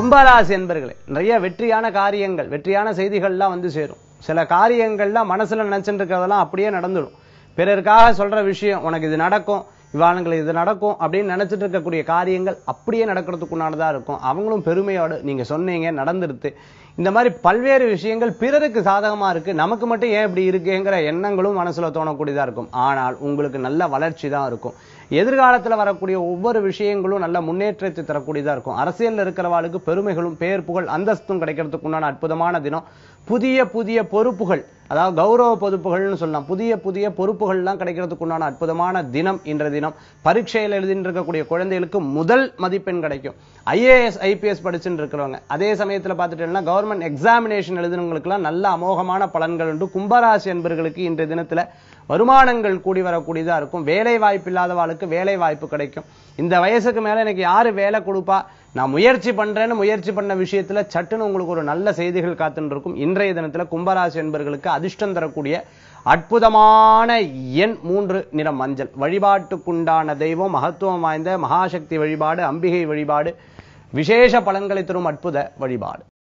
கும்பராசி என்பர்களே நிறைய வெற்றியான காரியங்கள் வெற்றியான செய்திகள்லாம் வந்து சேரும் சில காரியங்கள்லாம் மனசுல நினைச்சுட்டு இருக்கிறதெல்லாம் அப்படியே நடந்துடும் பிறருக்காக சொல்ற விஷயம் உனக்கு இது நடக்கும் இவாளுங்களுக்கு இது நடக்கும் அப்படின்னு நினைச்சிட்டு இருக்கக்கூடிய காரியங்கள் அப்படியே நடக்கிறதுக்குண்டானதா இருக்கும் அவங்களும் பெருமையோடு நீங்க சொன்னீங்க நடந்துருது இந்த மாதிரி பல்வேறு விஷயங்கள் பிறருக்கு சாதகமா இருக்கு நமக்கு மட்டும் ஏன் இப்படி இருக்குங்கிற எண்ணங்களும் மனசுல தோணக்கூடியதா இருக்கும் ஆனால் உங்களுக்கு நல்ல வளர்ச்சி தான் இருக்கும் எதிர்காலத்துல வரக்கூடிய ஒவ்வொரு விஷயங்களும் நல்ல முன்னேற்றத்தை தரக்கூடியதா இருக்கும் அரசியல்ல இருக்கிறவாளுக்கு பெருமைகளும் பேர் புகழ் அந்தஸ்தும் கிடைக்கிறதுக்கு உண்டான அற்புதமான தினம் புதிய புதிய பொறுப்புகள் அதாவது கௌரவ பொறுப்புகள்னு சொல்லலாம் புதிய புதிய பொறுப்புகள்லாம் கிடைக்கிறதுக்கு உண்டான அற்புதமான தினம் இன்ற தினம் பரீட்சையில் எழுதிட்டு இருக்கக்கூடிய குழந்தைகளுக்கு முதல் மதிப்பெண் கிடைக்கும் ஐஏஎஸ் ஐபிஎஸ் படிச்சுட்டு இருக்கிறவங்க அதே சமயத்துல பார்த்துட்டீங்கன்னா கவர்மெண்ட் எக்ஸாமினேஷன் எழுதுனவங்களுக்குலாம் நல்ல அமோகமான பலன்கள் உண்டு கும்பராசி என்பர்களுக்கு இன்றைய தினத்துல வருமானங்கள் கூடி வரக்கூடியதா இருக்கும் வேலை வாய்ப்பு இல்லாதவாளுக்கு வேலை வாய்ப்பு கிடைக்கும் இந்த வயசுக்கு மேல எனக்கு யாரு வேலை கொடுப்பா நான் முயற்சி பண்றேன்னு முயற்சி பண்ண விஷயத்துல சட்டுன்னு உங்களுக்கு ஒரு நல்ல செய்திகள் காத்துன்னு இருக்கும் இன்றைய தினத்துல கும்பராசி என்பர்களுக்கு அதிர்ஷ்டம் தரக்கூடிய அற்புதமான எண் மூன்று நிறம் மஞ்சள் வழிபாட்டுக்குண்டான தெய்வம் மகத்துவம் வாய்ந்த மகாசக்தி வழிபாடு அம்பிகை வழிபாடு விசேஷ பலன்களை தரும் அற்புத வழிபாடு